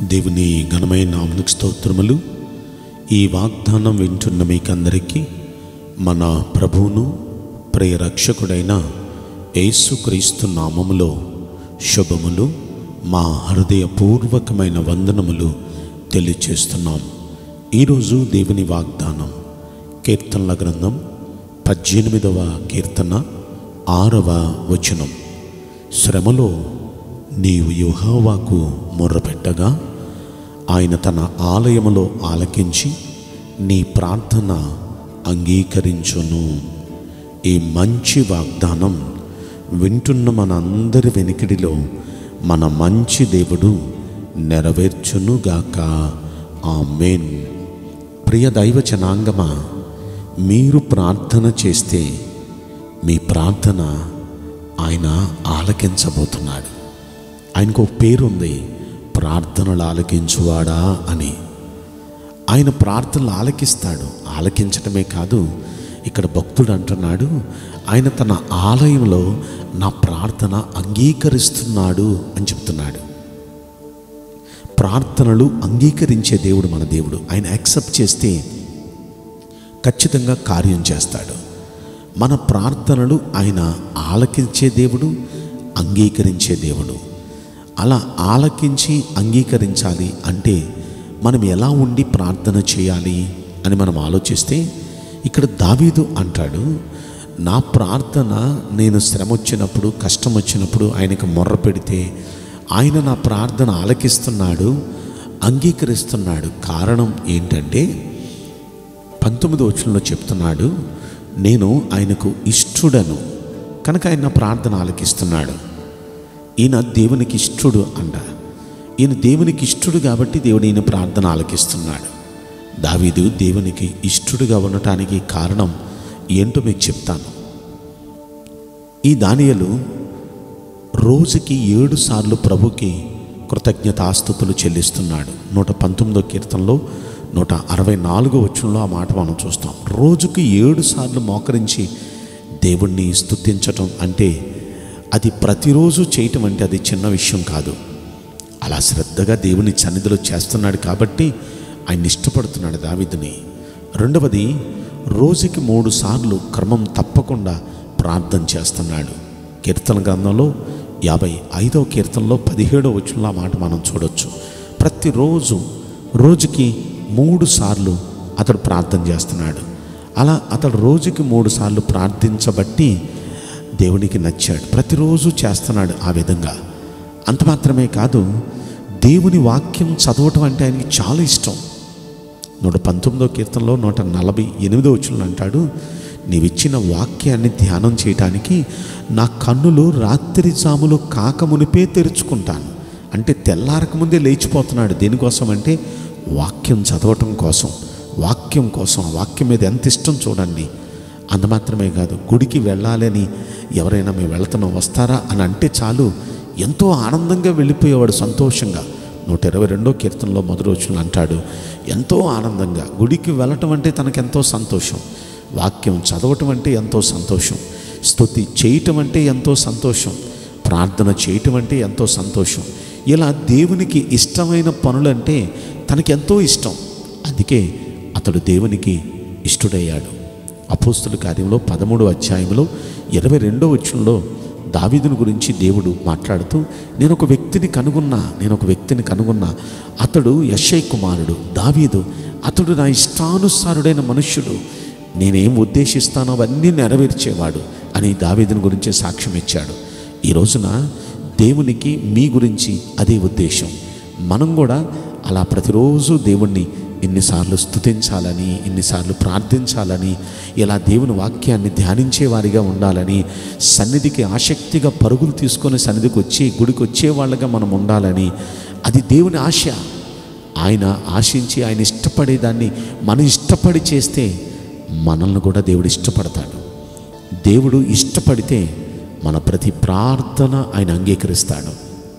దేవుని ఘనమైన నామకు స్తోత్రములు ఈ వాగ్దానం వింటున్న మీకందరికీ మన ప్రభువును ప్రియ రక్షకుడైన యేసుక్రీస్తు నామములో శుభములు మా హృదయపూర్వకమైన వందనములు తెలియచేస్తున్నాం ఈరోజు దేవుని వాగ్దానం కీర్తనల గ్రంథం పద్దెనిమిదవ కీర్తన ఆరవ వచనం శ్రమలో నీవు యుహోవాకు మొర్రపెట్టగా ఆయన తన ఆలయములో ఆలకించి నీ ప్రార్థన అంగీకరించును ఈ మంచి వాగ్దానం వింటున్న మనందరి వెనికిడిలో మన మంచి దేవుడు నెరవేర్చునుగాక ఆమెన్ ప్రియ దైవ జనాంగమా మీరు ప్రార్థన చేస్తే మీ ప్రార్థన ఆయన ఆలకించబోతున్నాడు ఆయనకు ఒక పేరు ఉంది ప్రార్థనలు ఆలకించువాడా అని ఆయన ప్రార్థనలు ఆలకిస్తాడు ఆలకించడమే కాదు ఇక్కడ భక్తుడు అంటున్నాడు ఆయన తన ఆలయంలో నా ప్రార్థన అంగీకరిస్తున్నాడు అని చెప్తున్నాడు ప్రార్థనలు అంగీకరించే దేవుడు మన దేవుడు ఆయన యాక్సెప్ట్ చేస్తే ఖచ్చితంగా కార్యం చేస్తాడు మన ప్రార్థనలు ఆయన ఆలకించే దేవుడు అంగీకరించే దేవుడు అలా ఆలకించి అంగీకరించాలి అంటే మనం ఎలా ఉండి ప్రార్థన చేయాలి అని మనం ఆలోచిస్తే ఇక్కడ దావీదు అంటాడు నా ప్రార్థన నేను శ్రమ వచ్చినప్పుడు కష్టం వచ్చినప్పుడు ఆయనకు మొర్ర పెడితే ఆయన నా ప్రార్థన ఆలకిస్తున్నాడు అంగీకరిస్తున్నాడు కారణం ఏంటంటే పంతొమ్మిది వచనంలో చెప్తున్నాడు నేను ఆయనకు ఇష్టుడను కనుక ఆయన నా ప్రార్థన ఆలకిస్తున్నాడు ఈయన దేవునికి ఇష్టుడు అంట ఈయన దేవునికి ఇష్టుడు కాబట్టి దేవుడు ఈయన ప్రార్థన ఆలకిస్తున్నాడు దావీదు దేవునికి ఇష్టుడుగా ఉండటానికి కారణం ఏంటో మీకు చెప్తాను ఈ దానియలు రోజుకి ఏడు సార్లు ప్రభుకి కృతజ్ఞతాస్థుతులు చెల్లిస్తున్నాడు నూట పంతొమ్మిదో కీర్తనలో నూట అరవై నాలుగో వచ్చంలో ఆ మాట మనం చూస్తాం రోజుకి ఏడు సార్లు మోకరించి దేవుణ్ణి స్తుతించటం అంటే అది ప్రతిరోజు చేయటం అంటే అది చిన్న విషయం కాదు అలా శ్రద్ధగా దేవుని సన్నిధిలో చేస్తున్నాడు కాబట్టి ఆయన ఇష్టపడుతున్నాడు దావిదిని రెండవది రోజుకి మూడు సార్లు క్రమం తప్పకుండా ప్రార్థన చేస్తున్నాడు కీర్తన గ్రంథంలో యాభై ఐదవ కీర్తనలో పదిహేడవ వచ్చిన మాట మనం చూడొచ్చు ప్రతిరోజు రోజుకి మూడు సార్లు అతడు ప్రార్థన చేస్తున్నాడు అలా అతడు రోజుకి మూడు సార్లు ప్రార్థించబట్టి దేవునికి నచ్చాడు ప్రతిరోజు చేస్తున్నాడు ఆ విధంగా అంత మాత్రమే కాదు దేవుని వాక్యం చదవటం అంటే ఆయనకి చాలా ఇష్టం నూట పంతొమ్మిదో కీర్తనలో నూట నలభై ఎనిమిదో వచ్చిన అంటాడు నీవిచ్చిన వాక్యాన్ని ధ్యానం చేయటానికి నా కన్నులు రాత్రి జాములు కాకమునిపే తెరుచుకుంటాను అంటే తెల్లారక ముందే లేచిపోతున్నాడు దేనికోసం అంటే వాక్యం చదవటం కోసం వాక్యం కోసం ఆ వాక్యం మీద ఎంత ఇష్టం చూడండి అంత మాత్రమే కాదు గుడికి వెళ్ళాలని ఎవరైనా మేము వెళ్తున్నాం వస్తారా అని అంటే చాలు ఎంతో ఆనందంగా వెళ్ళిపోయేవాడు సంతోషంగా నూట ఇరవై రెండో కీర్తనలో మొదటి రోజులు అంటాడు ఎంతో ఆనందంగా గుడికి వెళ్ళటం అంటే తనకెంతో సంతోషం వాక్యం చదవటం అంటే ఎంతో సంతోషం స్తుతి చేయటం అంటే ఎంతో సంతోషం ప్రార్థన చేయటం అంటే ఎంతో సంతోషం ఇలా దేవునికి ఇష్టమైన పనులంటే తనకెంతో ఇష్టం అందుకే అతడు దేవునికి ఇష్టడయ్యాడు అపోస్తుల కార్యంలో పదమూడు అధ్యాయంలో ఇరవై రెండో వచ్చంలో దావీదుని గురించి దేవుడు మాట్లాడుతూ నేను ఒక వ్యక్తిని కనుగొన్నా నేను ఒక వ్యక్తిని కనుగొన్నా అతడు యశయ్ కుమారుడు దావీదు అతడు నా ఇష్టానుసారుడైన మనుష్యుడు నేనేం ఉద్దేశిస్తానో అవన్నీ నెరవేర్చేవాడు అని దావీదుని గురించి సాక్ష్యం ఇచ్చాడు ఈ రోజున దేవునికి మీ గురించి అదే ఉద్దేశం మనం కూడా అలా ప్రతిరోజు దేవుణ్ణి ఎన్నిసార్లు స్తుతించాలని ఎన్నిసార్లు ప్రార్థించాలని ఇలా దేవుని వాక్యాన్ని ధ్యానించే వారిగా ఉండాలని సన్నిధికి ఆసక్తిగా పరుగులు తీసుకొని సన్నిధికి వచ్చి గుడికి వచ్చే వాళ్ళగా మనం ఉండాలని అది దేవుని ఆశ ఆయన ఆశించి ఆయన ఇష్టపడేదాన్ని మనం ఇష్టపడి చేస్తే మనల్ని కూడా దేవుడు ఇష్టపడతాడు దేవుడు ఇష్టపడితే మన ప్రతి ప్రార్థన ఆయన అంగీకరిస్తాడు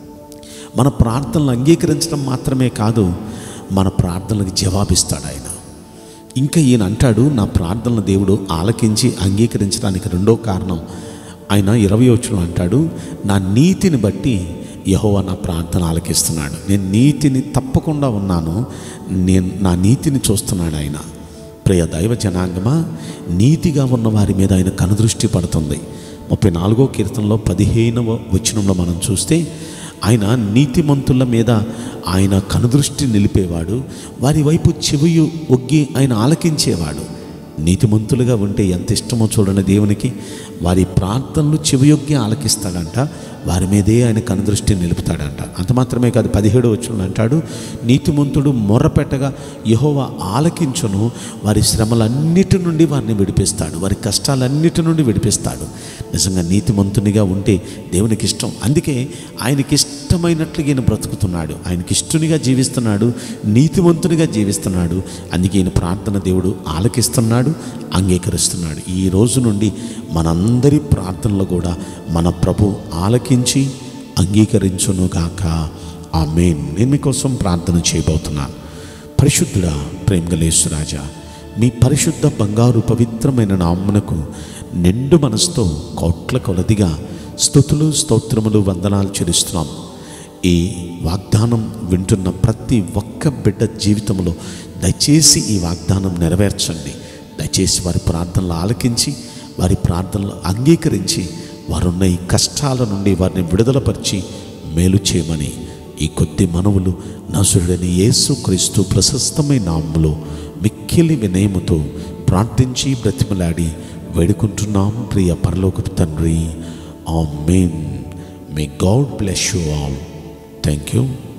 మన ప్రార్థనలు అంగీకరించడం మాత్రమే కాదు మన ప్రార్థనలకు జవాబిస్తాడు ఆయన ఇంకా ఈయన అంటాడు నా ప్రార్థనలు దేవుడు ఆలకించి అంగీకరించడానికి రెండో కారణం ఆయన ఇరవై వచ్చులో అంటాడు నా నీతిని బట్టి యహోవా నా ప్రార్థన ఆలకిస్తున్నాడు నేను నీతిని తప్పకుండా ఉన్నాను నేను నా నీతిని చూస్తున్నాడు ఆయన ప్రియ దైవ జనాంగమా నీతిగా ఉన్న వారి మీద ఆయన కనుదృష్టి పడుతుంది ముప్పై నాలుగో కీర్తనలో పదిహేనవ వచనంలో మనం చూస్తే ఆయన నీతిమంతుల మీద ఆయన కనుదృష్టి నిలిపేవాడు వారి వైపు చెవియు ఒగ్గి ఆయన ఆలకించేవాడు నీతిమంతులుగా ఉంటే ఎంత ఇష్టమో చూడండి దేవునికి వారి ప్రార్థనలు చెవియొగ్గి ఆలకిస్తాడంట వారి మీదే ఆయన కనుదృష్టి నిలుపుతాడంట అంత మాత్రమే కాదు పదిహేడు వచ్చిన అంటాడు నీతిమంతుడు మొర్రపెట్టగా యహోవా ఆలకించును వారి శ్రమలన్నిటి నుండి వారిని విడిపిస్తాడు వారి కష్టాలన్నిటి నుండి విడిపిస్తాడు నిజంగా నీతిమంతునిగా ఉంటే దేవునికి ఇష్టం అందుకే ఆయనకి ఇష్టమైనట్లుగా ఈయన బ్రతుకుతున్నాడు ఆయనకి ఇష్టనిగా జీవిస్తున్నాడు నీతిమంతునిగా జీవిస్తున్నాడు అందుకే ఈయన ప్రార్థన దేవుడు ఆలకిస్తున్నాడు అంగీకరిస్తున్నాడు ఈ రోజు నుండి మనందరి ప్రార్థనలు కూడా మన ప్రభు ఆలకించి అంగీకరించునుగాక ఆ మెయిన్ నేను మీకోసం ప్రార్థన చేయబోతున్నాను పరిశుద్ధుడా ప్రేమగలేశ్వరాజా మీ పరిశుద్ధ బంగారు పవిత్రమైన నామ్మునకు నిండు మనసుతో కోట్ల కొలదిగా స్థుతులు స్తోత్రములు వందనాలు చెల్లిస్తున్నాం ఈ వాగ్దానం వింటున్న ప్రతి ఒక్క బిడ్డ జీవితంలో దయచేసి ఈ వాగ్దానం నెరవేర్చండి దయచేసి వారి ప్రార్థనలు ఆలకించి వారి ప్రార్థనలు అంగీకరించి వారున్న ఈ కష్టాల నుండి వారిని విడుదలపరిచి మేలు చేయమని ఈ కొద్ది మనవులు నసుడని యేసు క్రీస్తు ప్రశస్తమైన నామములో మిక్కిలి వినయముతో ప్రార్థించి బ్రతిమలాడి వేడుకుంటున్నాం ప్రియ పరలోకపు తండ్రి amen may God bless you all thank you